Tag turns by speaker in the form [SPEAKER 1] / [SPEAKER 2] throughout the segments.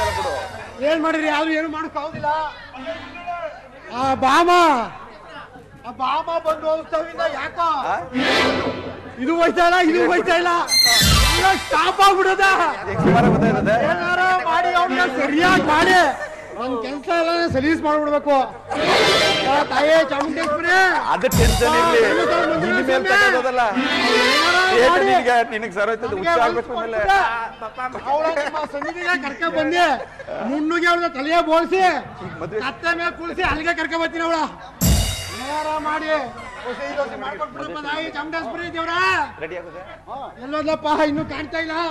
[SPEAKER 1] ಬಿಡು
[SPEAKER 2] ಏನ್ ಮಾಡಿರಿ ಯಾರು ಏನು ಮಾಡಕ್ ಆಗುದಿಲ್ಲ ಆ ಬಾಮ ಆ ಬಾಮ ಬಂದು ಹೋಗ್ತಾವಿಂದ ಯಾಕ
[SPEAKER 1] ಆ?
[SPEAKER 2] ಇದು ಹೋಯ್ತಾ ಇಲ್ಲ ಇದು ಹೋಯ್ತಾ ಇಲ್ಲ ಎಲ್ಲ ಸ್ಟಾಪ್ ಆಗ್ಬಿಡದ
[SPEAKER 1] ಈಗ ಸುಮಾರು ಗೊತ್ತಾಯ್ತದೆ
[SPEAKER 2] ಏನಾರ ಮಾಡಿ ಅವ್ನ ಸರಿಯಾಗಿ ಮಾಡಿ ನನ್ ಕೆಲ್ಸ ಎಲ್ಲ ಸಲೀಸ್ ಮಾಡ್ಬಿಡ್ಬೇಕು ಆ, ತಾಯೇ ಚಾಮುಂಡೇಶ್ವರಿ
[SPEAKER 1] ಅದು ಟೆನ್ಷನ್ ಇರ್ಲಿ ನಿನ್ನ ಮೇಲೆ ತಗೋದಲ್ಲ ಏಟು
[SPEAKER 2] ಮಾಡಿ.
[SPEAKER 1] ನಿನಗೆ ನಿನಗೆ ಸರ್ ಹೋಯ್ತದೆ ಹುಚ್ಚ ಆಗ್ಬೇಕು ಆಮೇಲೆ
[SPEAKER 2] ಅವಳ ನಿಮ್ಮ ಸನ್ನಿಧಿಗೆ ಕರ್ಕೊಂಡ್ ಬಂದೆ ಮುನ್ನುಗೆ ಅವಳ ತಲೆಯ ಬೋಳ್ಸಿ
[SPEAKER 1] ಮದ್ವೆ
[SPEAKER 2] ಕತ್ತೆ ಮೇಲೆ ಕುಳಿಸಿ ಅಲ್ಲಿಗೆ ಕರ್ಕೊಂಡ್ ಬರ್ತೀನಿ ಅವಳ ಏನಾರ ಮಾಡಿ ಹೊಸ ದೋಸೆ ಮಾಡ್ಕೊಟ್ಬಿಡಪ್ಪ ನಾಯಿ ಚಾಮುಂಡೇಶ್ವರಿ ದೇವ್ರ
[SPEAKER 1] ರೆಡಿ ಆಗುತ್ತೆ
[SPEAKER 2] ಎಲ್ಲೋದ್ಲಪ್ಪ ಇನ್ನೂ ಕಾಣ್ತಾ ಇಲ್ಲ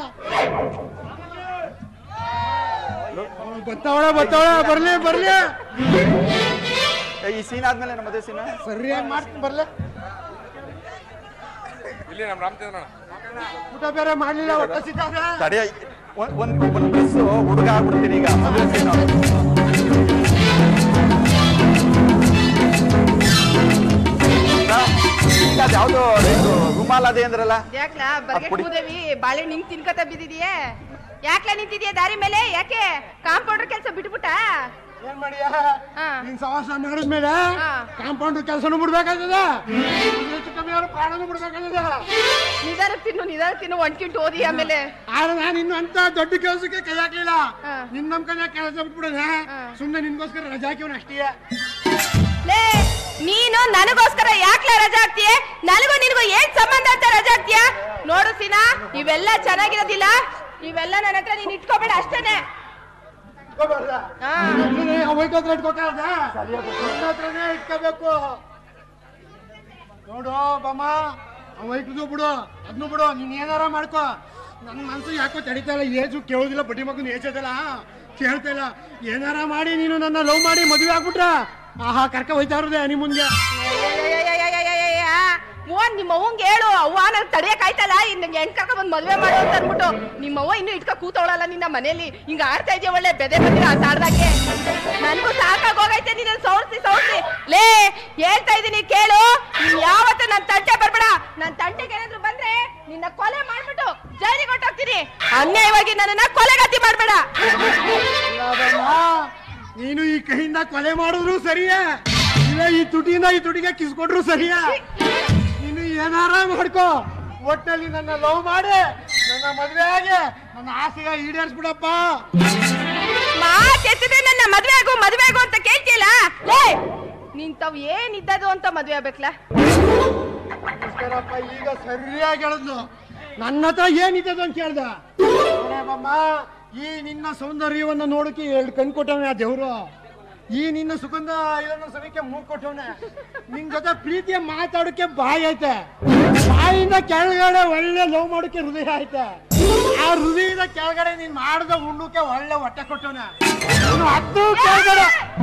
[SPEAKER 2] ಬತ್ತವಳ ಬತ್ತವಳ ಬರ್ಲಿ ಬರ್ಲಿ
[SPEAKER 1] ಏ, ಈ ಸೀನ್ ಆದ್ಮೇಲೆ ನಮ್ಮ ಮದುವೆ ಸೀನ್
[SPEAKER 2] ಸರಿಯಾಗಿ ಮಾಡ್ತೀನಿ ಬರ್ಲಿ
[SPEAKER 3] ಇಲ್ಲಿ ನಮ್ಮ ರಾಮಚಂದ್ರಣ್ಣ
[SPEAKER 2] ಊಟ ಬೇರೆ ಮಾಡ್ಲಿಲ್ಲ ಹೊಟ್ಟೆ ಸಿಕ್ಕಾಗ
[SPEAKER 1] ತಡೆಯ ಒಂದ್ ಒಂದ್ ಒಂದ್ ಡ್ರೆಸ್ ಹುಡುಗ ಆಗ್ಬಿಡ್ತೀನಿ ಈಗ ಮದುವೆ ಸೀನು ಈಗ ಅದ್ಯಾವ್ದು ಇದು ರುಮಾಲ್ ಅದೇ ಅಂದ್ರಲ್ಲ
[SPEAKER 4] ಯಾಕ್ಲ ಬರ್ಗೆಟ್
[SPEAKER 1] ಪುಡಿ.
[SPEAKER 4] ಮೂದೇವಿ ಬಾಳೆ ನಿಂಗ್ ತಿನ್ಕತ ಬಿದ್ದಿದೀಯೇ ಯಾಕ್ಲ ನಿಂತಿದ್ಯಾ ದಾರಿ ಮೇಲೆ ಯಾಕೆ ಕಾಂಪೌಂಡರ್ ಕೆಲಸ ಬಿಟ್ಬಿಟ್ಟ
[SPEAKER 2] ಏನ್ ಮಾಡಿಯ
[SPEAKER 4] ಹಾ.
[SPEAKER 2] ನೀನ್ ಸವಾಸ ಮಾಡಿದ್ಮೇಲೆ
[SPEAKER 4] ಹಾ.
[SPEAKER 2] ಕಾಂಪೌಂಡ್ ಕೆಲಸನೂ ಬಿಡ್ಬೇಕಾಗ್ತದ ಹೆಚ್ಚು ಕಮ್ಮಿ ಅವ್ರ ಪ್ರಾಣನೂ ಬಿಡ್ಬೇಕಾಗ್ತದ
[SPEAKER 4] ನಿಧಾನ ತಿನ್ನು ನಿಧಾನ ತಿನ್ನು ಒಂಟ್ಕಿಂಟು ಓದಿ ಆಮೇಲೆ
[SPEAKER 2] ಆದ್ರೆ ನಾನು ಇನ್ನು ಅಂತ ದೊಡ್ಡ ಕೆಲಸಕ್ಕೆ ಕೈ ಹಾಕ್ಲಿಲ್ಲ
[SPEAKER 4] ಹಾ.
[SPEAKER 2] ನಿನ್ ನಮ್ ಕೈ ಕೆಲಸ ಬಿಟ್ಬಿಡೋಣ
[SPEAKER 4] ಹಾ.
[SPEAKER 2] ಸುಮ್ನೆ ನಿನ್ಗೋಸ್ಕರ ರಜಾ ಹಾಕಿವನ ಅಷ್ಟೇ
[SPEAKER 4] ಲೇ ನೀನು ನನಗೋಸ್ಕರ ಯಾಕ್ಲ ರಜಾ ಹಾಕ್ತೀಯ ನನಗೂ ನಿನಗೂ ಏನ್ ಸಂಬಂಧ ಅಂತ ರಜಾ ಹಾಕ್ತೀಯ ನೋಡು ಸೀನಾ ಇವೆಲ್ಲ ಚೆನ್ನಾಗಿರೋದಿಲ್ಲ ಇವೆಲ್ಲ ನನ್ನ ಹತ್ರ ನೀನ್ ಇಟ್ಕೋಬೇಡ ಅಷ್ಟೇನೆ ಹಾ
[SPEAKER 2] ಅವೈಕ ಹತ್ರ ಇಟ್ಕೊಕಾರದ ಹತ್ರನೇ ಇಟ್ಕೋಬೇಕು ನೋಡು ಬಮ್ಮ ಅವೈಕದು ಬಿಡು ಅದನ್ನು ಬಿಡು ನೀನ್ ಏನಾರ ಮಾಡ್ಕೋ ನನ್ನ ಮನ್ಸು ಯಾಕೋ ತಡಿತಾ ಇಲ್ಲ ಏಜು ಕೇಳೋದಿಲ್ಲ ಬಡ್ಡಿ ಮಗನ ಏಜ್ ಅದಲ್ಲ ಕೇಳ್ತಾ ಇಲ್ಲ ಏನಾರ ಮಾಡಿ ನೀನು ನನ್ನ ಲವ್ ಮಾಡಿ ಮದುವೆ ಆಗ್ಬಿಟ್ರ ಆಹಾ ಕರ್ಕ ಹೋಯ್ತಾ ಇರೋದೆ ನೀ ಮುಂದೆ
[SPEAKER 4] ಮೋಹನ್ ನಿಮ್ಮ ಅವ್ವಂಗೆ ಹೇಳು ಅವ್ವ ನನ್ ತಡಿಯಕ್ ಆಯ್ತಲ್ಲ ಇನ್ನು ಹೆಣ್ ಕರ್ಕೊಂಡ್ ಬಂದ್ ಮದ್ವೆ ಮಾಡು ಅಂತ ಅನ್ಬಿಟ್ಟು ನಿಮ್ಮ ಅವ್ವ ಇನ್ನು ಇಟ್ಕ ಕೂತವಳಲ್ಲ ನಿನ್ನ ಮನೇಲಿ ಹಿಂಗ ಆಡ್ತಾ ಇದೆಯಾ ಒಳ್ಳೆ ಬೆದೆ ಬಂದಿರ ಆ ತಾಡ್ದಾಗೆ ನನ್ಗೂ ಸಾಕಾಗ್ ಹೋಗೈತೆ ನೀನು ಸೌರ್ಸಿ ಸೌರ್ಸಿ ಲೇ ಹೇಳ್ತಾ ಇದೀನಿ ಕೇಳು ನೀನ್ ಯಾವತ್ತು ನನ್ ತಂಟೆ ಬರ್ಬೇಡ ನನ್ ತಂಟೆಗೆ ಏನಾದ್ರು ಬಂದ್ರೆ ನಿನ್ನ ಕೊಲೆ ಮಾಡ್ಬಿಟ್ಟು ಜೈಲಿಗೆ ಹೊಟ್ಟೋಗ್ತೀನಿ ಅನ್ಯಾಯವಾಗಿ ನನ್ನನ್ನ ಕೊಲೆಗಾತಿ ಮಾಡ್ಬೇಡ
[SPEAKER 2] ಅಲ್ಲದಮ್ಮ, ನೀನು ಈ ಕೈಯಿಂದ ಕೊಲೆ ಮಾಡಿದ್ರು ಸರಿಯೇ ಇಲ್ಲ ಈ ತುಟಿಯಿಂದ ಈ ತುಟಿಗೆ ಕಿಸ್ಕೊಟ್ರು ಸರಿಯೇ ನೀನು ಏನಾರ ಮಾಡ್ಕೋ ಒಟ್ಟಲ್ಲಿ ನನ್ನ ಲವ್ ಮಾಡಿ ನನ್ನ ಮದ್ವೆ ಆಗಿ ನನ್ನ ಆಸೆಗ ಈಡೇರಿಸ್ಬಿಡಪ್ಪ
[SPEAKER 4] ಮಾತ್ ಎತ್ತಿದ್ರೆ ನನ್ನ ಮದ್ವೆ ಆಗು ಮದ್ವೆ ಆಗು ಅಂತ ಕೇಳ್ತಿಯಲ್ಲ ಲೇ ನೀನ್ ತಾವ್ ಏನಿದ್ದದು ಅಂತ ಮದ್ವೆ ಆಗ್ಬೇಕಲ್ಲ
[SPEAKER 2] ನಮಸ್ಕಾರಪ್ಪ ಈಗ ಸರಿಯಾಗಿ ಹೇಳಿದ್ಲು ನನ್ನ ಹತ್ರ ಏನಿದ್ದದು ಅಂತ ಕೇಳ್ದ ಬಮ್ಮ ಈ ನಿನ್ನ ಸೌಂದರ್ಯವನ್ನ ನೋಡಕ್ಕೆ ಎರಡು ಕಣ್ ಕೊಟ್ಟವನೆ ಆ ದೇವ್ರು ಈ ನಿನ್ನ ಸುಗಂಧ ಇದನ್ನ ಸವಿಕೆ ಮೂಗ್ ಕೊಟ್ಟವನೆ ನಿನ್ ಜೊತೆ ಪ್ರೀತಿಯ ಮಾತಾಡೋಕೆ ಬಾಯಿ ಐತೆ ಬಾಯಿಂದ ಕೆಳಗಡೆ ಒಳ್ಳೆ ಲವ್ ಮಾಡೋಕೆ ಹೃದಯ ಐತೆ ಆ ಹೃದಯದ ಕೆಳಗಡೆ ನೀನ್ ಮಾಡ್ದ ಉಣ್ಣುಕೆ ಒಳ್ಳೆ ಹೊಟ್ಟೆ ಕೊಟ್ಟವನೆ ಇನ್ನು ಹತ್ತು ಕೆಳಗಡೆ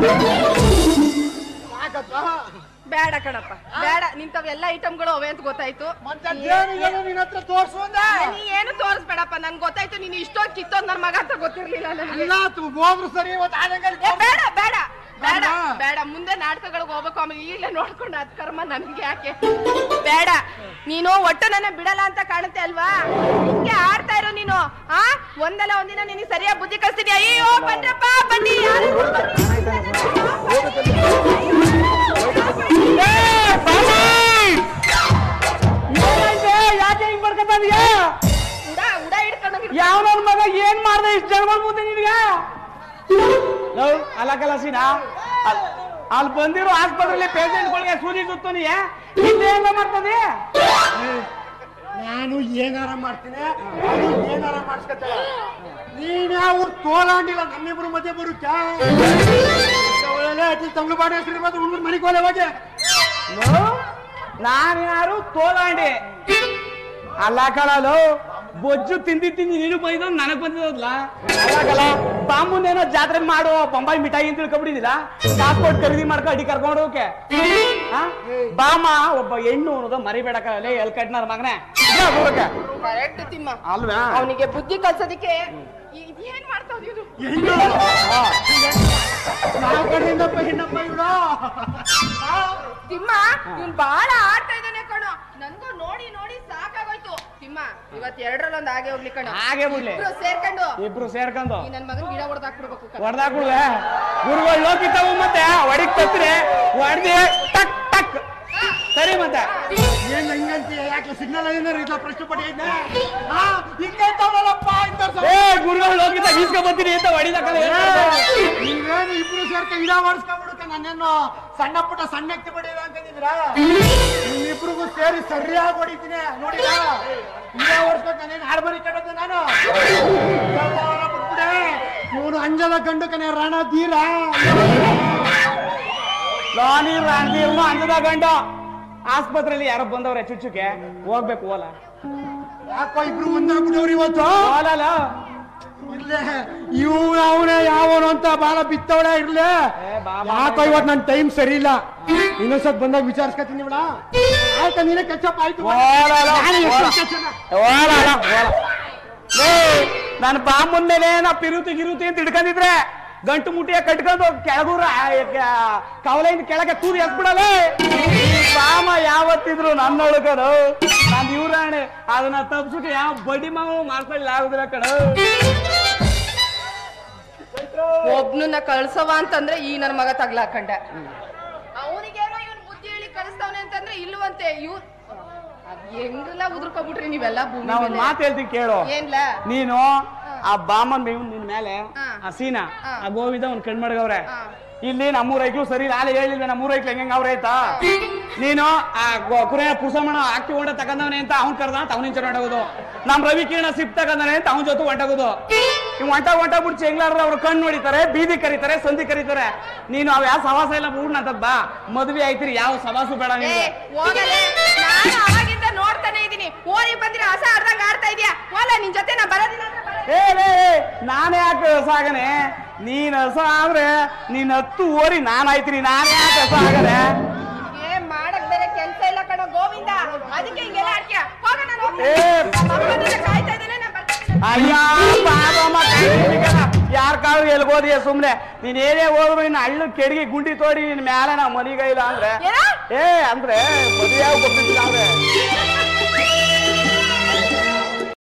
[SPEAKER 2] ಸಾಕತ್ತಾ?
[SPEAKER 4] ಬೇಡ ಕಣಪ್ಪ ಬೇಡ ನಿಂತವ್ ಎಲ್ಲ ಐಟಮ್ಗಳು ಅವೆ ಅಂತ ಗೊತ್ತಾಯ್ತು
[SPEAKER 2] ಮತ್ತೆ ದೇವರಿಗೆಲ್ಲ ನಿನ್ನ ಹತ್ರ ತೋರ್ಸುವಂದ
[SPEAKER 4] ನೀ ಏನು ತೋರಿಸ್ಬೇಡಪ್ಪ ನನ್ ಗೊತ್ತಾಯ್ತು ನೀನು ಇಷ್ಟೊಂದು ಕಿತ್ತೋದ್ ನನ್ ಮಗ ಅಂತ ಗೊತ್ತಿರ್ಲಿಲ್ಲ ನನಗೆ
[SPEAKER 2] ಎಲ್ಲ ತು- ಹೋದ್ರು ಸರಿ ಇವತ್ತು ಆನೆಗಲ್
[SPEAKER 4] ಏ, ಬೇಡ ಬೇಡ ಬೇಡ
[SPEAKER 2] ಬೇಡ?
[SPEAKER 4] ಬೇಡ ಮುಂದೆ ನಾಟಕಗಳಿಗೆ ಹೋಗ್ಬೇಕು ಆಮೇಲೆ ಈಗಲೇ ನೋಡ್ಕೊಂಡು ಅದ್ ಕರ್ಮ ನನ್ಗೆ ಯಾಕೆ ಬೇಡ ನೀನು ಒಟ್ಟು ನನ್ನ ಬಿಡಲ್ಲ ಅಂತ ಕಾಣುತ್ತೆ ಅಲ್ವಾ ಹಿಂಗೆ ಆಡ್ತಾ ಇರೋ ನೀನು ಆ ಒಂದಲ್ಲ ಒಂದಿನ ನಿನಗೆ ಸರಿಯಾಗಿ ಬುದ್ಧಿ ಕಲ್ಸ್ತೀನಿ ಅಯ್ಯೋ ಬನ್ರಪ್ಪ ಬನ್ನಿ ಯಾರು
[SPEAKER 5] ಯಾಕೆ ಹಿಂಗ್ ಮಾಡ್ಕೊತಾನಿಯ
[SPEAKER 4] ಉಡ ಉಡ ಹಿಡ್ಕೊಂಡು
[SPEAKER 5] ಯಾವ ನನ್ ಮಗ ಏನ್ ಮಾಡ್ದೆ ಇಷ್ಟ ಜನ ಬಂದ್ಬಿಟ್ಟೆ ನಿನ್ಗೆ ಲವ್ ಅಲ್ಲ ಕಲಸಿನ ಅಲ್ಲಿ ಬಂದಿರೋ ಆಸ್ಪತ್ರೆಯಲ್ಲಿ ಪೇಷಂಟ್ಗಳಿಗೆ ಸೂಜಿ ಸುತ್ತನಿ ಇಲ್ಲೇನ ಮಾಡ್ತದೆ
[SPEAKER 2] ನಾನು ಏನಾರ ಮಾಡ್ತೀನಿ ಅದು ಏನಾರ ಮಾಡಿಸ್ಕೊತಾಳೆ ನೀನ್ ಯಾವ ತೋಲಾಂಡಿಲ್ಲ ನಮ್ಮಿಬ್ರು ಮಧ್ಯೆ ಬರುತ್ತಾ ತಂಗ್ಳು ಬಾಡಿ ಹೆಸರು ಬಂದು ಉಣ್ಬಿಟ್ಟು ಮನೆಗೆ ಹೋಲೆ ಹೋಗಿ
[SPEAKER 5] ನಾನು ಯಾರು ತೋಲಾಂಡೆ ಅಲ್ಲ ಕಳಲು ಬೊಜ್ಜು ತಿಂದಿ ತಿಂದಿ ನೀನು ಬೈದ ನನಗ್ ಬಂದಿರೋದ್ಲ ಅಲ್ಲ ಕಲ ಬಾಂಬುನೇನೋ ಜಾತ್ರೆ ಮಾಡು ಬೊಂಬಾಯಿ ಮಿಠಾಯಿ ಅಂತ ತಿಳ್ಕೊಬಿಟ್ಟಿದ್ದೀರಾ ಕಾಸು ಕೊಟ್ಟು ಖರೀದಿ ಮಾಡ್ಕೊ ಅಡಿ ಕರ್ಕೊಂಡು ಹೋಗಕ್ಕೆ ಆ? ಬಾಮ ಒಬ್ಬ ಹೆಣ್ಣು ಅನ್ನೋದು ಮರಿಬೇಡ ಕಲಲೆ ಎಲ್ ಕಟ್ನಾರ ಮಗನೇ ಇಲ್ಲ ದೂರಕ್ಕೆ.
[SPEAKER 4] ಕರೆಕ್ಟ್ ತಿಮ್ಮ
[SPEAKER 5] ಅಲ್ವಾ
[SPEAKER 4] ಅವನಿಗೆ ಬುದ್ಧಿ ಕಲ್ಸೋದಕ್ಕೆ ಇ- ಇದೇನ್ ಮಾಡ್ತಾವ್ ಇವ್ರು
[SPEAKER 2] ಹೆಣ್ಣು ಯಾವ ಕಡೆಯಿಂದಪ್ಪ ಹೆಣ್ಣಪ್ಪ ಇವಳು
[SPEAKER 4] ತಿಮ್ಮ ಇವ್ನ್ ಬಾಳ ಆಡ್ತಾ ಇದ್ದಾನೆ ಕಣೋ ನನ್ಗೂ ನೋಡಿ ನೋಡಿ ಸಾಕಾಗೋಯ್ತು ತಿಮ್ಮ ಇವತ್ ಎರಡರಲ್ಲೊಂದ್ ಹಾಗೆ ಹೋಗ್ಲಿ ಕಣ
[SPEAKER 5] ಹಾಗೆ ಬಿಡ್ಲಿ
[SPEAKER 4] ಇಬ್ರು ಸೇರ್ಕೊಂಡು
[SPEAKER 5] ಇಬ್ರು ಸೇರ್ಕೊಂಡು
[SPEAKER 4] ಈ ನನ್ ಮಗನ್ ಗಿಡ ಹೊಡೆದಾಕ್ಬಿಡ್ಬೇಕು ಕಣ
[SPEAKER 5] ಹೊಡೆದಾಕುಳ್ಳೆ ಗುರುಗಳು ಲೋಕಿತಾವು ಮತ್ತೆ ಹೊಡಿಕ್ ತತ್ರೆ ಹೊಡ್ದಿ ಟಕ್ ಟಕ್ ಸರಿ ಮತ್ತೆ
[SPEAKER 2] ಏನ್ ಹಿಂಗಂತೀಯ ಯಾಕೆ ಸಿಗ್ನಲ್ ಏನಾರು ಇಲ್ಲ ಪ್ರಶ್ನೆ ಪಡಿ ಐತೆ ಹಾ ಹಿಂಗೆ ತಗೊಳಲ್ಲಪ್ಪ ಇಂಥ
[SPEAKER 5] ಏ ಗುರುಗಳು ಲೋಕಿತ ಗೀಸ್ಕೊ ಬರ್ತೀನಿ ಅಂತ ಹೊಡಿದಾಕಲ್ಲ
[SPEAKER 2] ನೀವೇನು ಇಬ್ರು ಸೇರ್ಕ ಗಿಡ ಮಾಡಿಸ್ಕೊಂಡ್ಬಿಡುತ್ತ ನನ್ನೇನು ಸಣ್ಣ ಪುಟ್ಟ ಸಣ್ಣ ಎತ್ತಿ ಬಡಿಯೋದು ಅಂತಂದಿದ್ರ ನಿಮ್ಮಿಬ್ರಿಗೂ ಸೇರಿ ಸರಿಯಾಗಿ ಹೊಡಿತೀನಿ ನೋಡಿದ ಗಿಡ ಓಡಿಸ್ಬೇಕು ನಾನೇನು ಹಾಡ್ಬರಿ ಕಟ್ಟೋದು ನಾನು ಇವನು ಅಂಜಲ ಗಂಡು ಕನೆ ರಣ ಧೀರ
[SPEAKER 5] ರಾಣಿ ರಾಣೀರ್ನು ಅಂಜದ ಗಂಡ ಆಸ್ಪತ್ರೆಯಲ್ಲಿ ಯಾರೋ ಬಂದವ್ರೆ ಚುಚ್ಚುಕೆ ಹೋಗ್ಬೇಕು ಓಲ
[SPEAKER 2] ಯಾಕೋ ಇಬ್ರು ಮುಂದಾಗ್ಬಿಡವ್ರು ಇವತ್ತು
[SPEAKER 5] ಓಲಲ್ಲ
[SPEAKER 2] ಇರ್ಲೇ ಇವ್ ಅವನೇ ಯಾವನು ಅಂತ ಬಾಳ ಬಿತ್ತವಳೆ ಇರ್ಲೇ
[SPEAKER 5] ಏ, ಬಾ, ಬಾ,
[SPEAKER 2] ಯಾಕೋ ಇವತ್ ನನ್ ಟೈಮ್ ಸರಿ ಇಲ್ಲ ಇನ್ನೊಂದ್ಸತ್ ಬಂದಾಗ ವಿಚಾರಿಸ್ಕೊತೀನಿ ಬಿಡ ಆಯ್ತಾ ನೀನೇ ಕೆಚ್ಚಪ್ಪ ಆಯ್ತು
[SPEAKER 5] ಓಲಲ್ಲ,
[SPEAKER 2] ನಾನೇ ಎಷ್ಟು
[SPEAKER 5] ಓಲ.
[SPEAKER 2] ಕೆಚ್ಚನ?
[SPEAKER 5] ಓಲಲ್ಲ ಓಲ ಲೇ ನನ್ನ ಬಾಮನ್ ಮೇಲೆ ನಾ ಪಿರುತಿ ಗಿರುತಿ ಅಂತ ಹಿಡ್ಕೊಂಡಿದ್ರೆ ಗಂಟು ಮುಟ್ಟಿಯ ಕಟ್ಕೊಂಡು ಕೆಳಗೂರ ಕವಲೆಯಿಂದ ಕೆಳಗೆ ತೂರಿ ಎಸ್ಬಿಡಲ್ಲ ಈ ಬಾಮ ಯಾವತ್ತಿದ್ರು ನನ್ನೊಳಗನು ನಾನು ಇವ್ರಾಣೆ ಅದನ್ನ ತಪ್ಸ್ಬಿಟ್ಟು ಯಾವ ಬಡಿ ಮಾವು ಮಾಡ್ಕೊಳ್ಳಿ ಆಗುದಿಲ್ಲ ಕಣ
[SPEAKER 4] ಒಬ್ನನ್ನ ಕಳ್ಸವ ಅಂತಂದ್ರೆ ಈ ನನ್ ಮಗ ತಗ್ಲಾಕಂಡ ಅವನಿಗೇನೋ ಇವನ್ ಬುದ್ಧಿ ಹೇಳಿ ಕಳಿಸ್ತವನೆ ಅಂತಂದ್ರೆ ಇಲ್ವಂತೆ ಇವ್ ಅದ್ ಹೆಂಗಲ್ಲ ಉದುರ್ಕೊಬಿಟ್ರಿ ನೀವೆಲ್ಲ ಭೂಮಿ
[SPEAKER 5] ನಾ ಒಂದ್
[SPEAKER 4] ಮೇಲೆ.
[SPEAKER 5] ಮಾತು ಹೇಳ್ತೀನಿ ಕೇಳು
[SPEAKER 4] ಏನ್ಲ
[SPEAKER 5] ನೀನು ಆ ಬಾಮನ್ ಮೇವ್ ನಿನ್ ಮೇಲೆ
[SPEAKER 4] ಹಾ.
[SPEAKER 5] ಆ ಸೀನಾ
[SPEAKER 4] ಹಾ.
[SPEAKER 5] ಆ ಗೋವಿಂದ ಒಂದ್ ಕಣ್ ಮಡ್ಗವ್ರೆ
[SPEAKER 4] ಹಾ.
[SPEAKER 5] ಇಲ್ಲಿ ನಮ್ಮೂರ ಐಕ್ಳು ಸರಿ ನಾಳೆ ಹೇಳಿಲ್ಲ ನಮ್ಮೂರ ಐಕ್ಳು ಹೆಂಗ ಅವ್ರೆ ಆಯ್ತಾ ನೀನು ಆ ಗೊ- ಕುರಿಯ ಪುಸಮಣ ಹಾಕಿ ಹೊಂಡ ತಗೊಂಡವನೆ ಅಂತ ಅವ್ನ್ ಕರ್ದ ಅಂತ ಅವ್ನಿಂಚ ಹೊಂಟೋಗೋದು ನಮ್ ರವಿ ಕಿರಣ ಸಿಪ್ ತಗೊಂಡನೆ ಅಂತ ಅವ್ನ ಜೊತೆ ಹೊಂಟೋಗೋದು ಇವ್ ಹೊಂಟ ಹೊಂಟ ಬಿಟ್ಟು ಚೆಂಗ್ಲಾಡ್ರೆ ಅವ್ರು ಕಣ್ಣು ನೋಡಿತಾರೆ ಬೀದಿ ಕರೀತಾರೆ ಸಂಧಿ ಕರೀತಾರೆ ನೀನು ಅವ್ ಯಾವ ಸವಾಸ ಎಲ್ಲ ಬಿಡ್ನಂತದ್ ಬಾ ಮದ್ವೆ ಆಯ್ತಿರಿ ಯಾವ ಸವಾಸು ಬೇಡ
[SPEAKER 4] ಏ
[SPEAKER 5] ನಿನ್ಗೆ
[SPEAKER 4] ಹೋಗಲೇ ನಾನು ಅವಾಗಿಂದ ನೋಡ್ತಾನೆ ಇದೀನಿ ಓರಿ ಬಂದಿರ ಹಸ ಆಡ್ದಂಗ ಆಡ್ತಾ ಇದೀಯಾ ಹೋಲ ನಿನ್ ಜೊತೆ ನಾ ಬರೋದಿಲ್ಲ ಅಂದ್ರೆ ಬರೋದಿಲ್ಲ.
[SPEAKER 5] ಏ ಲೇ, ಏ, ನಾನೇ ಯಾಕೆ ಹಸ ಆಗನೆ ನೀನ್ ಹಸ ಆದ್ರೆ ನೀನ್ ಹತ್ತು ಓರಿ ನಾನ್ ಆಯ್ತೀನಿ ನಾನೇ ಯಾಕೆ ಹಸ ಆಗನೆ
[SPEAKER 4] ಏ ಮಾಡಕ್ ಬೇರೆ ಕೆಲ್ಸ ಇಲ್ಲ ಕಣ ಗೋವಿಂದ ಅದಕ್ಕೆ ಹಿಂಗೆಲ್ಲ ಆಡ್ತೀಯ ಹೋಗ ನಾನು
[SPEAKER 5] ಏ.
[SPEAKER 4] ಅಪ್ಪನಿಂದ ಕಾಯ್ತಾ ಇದ್ದೇನೆ ನಾ ಬರ್ತೀನಿ
[SPEAKER 5] ಅಯ್ಯ ಪಾಪಮ್ಮ ಯಾರ ಕಾಳು ಎಲ್ಗೋದಿಯ ಸುಮ್ನೆ ನೀನ್ ಏನೇ ಹೋದ್ರು ಇನ್ನು ಹಳ್ಳು ಕೆಡಗಿ ಗುಂಡಿ ತೋಡಿ ನಿನ್ ಮ್ಯಾಲೆ ನಾ ಮನಿಗೈಲ ಅಂದ್ರೆ
[SPEAKER 4] ಏನ?
[SPEAKER 5] ಏ ಅಂದ್ರೆ ಮದುವೆ ಗೊತ್ತಿಲ್ಲ ಅಂದ್ರೆ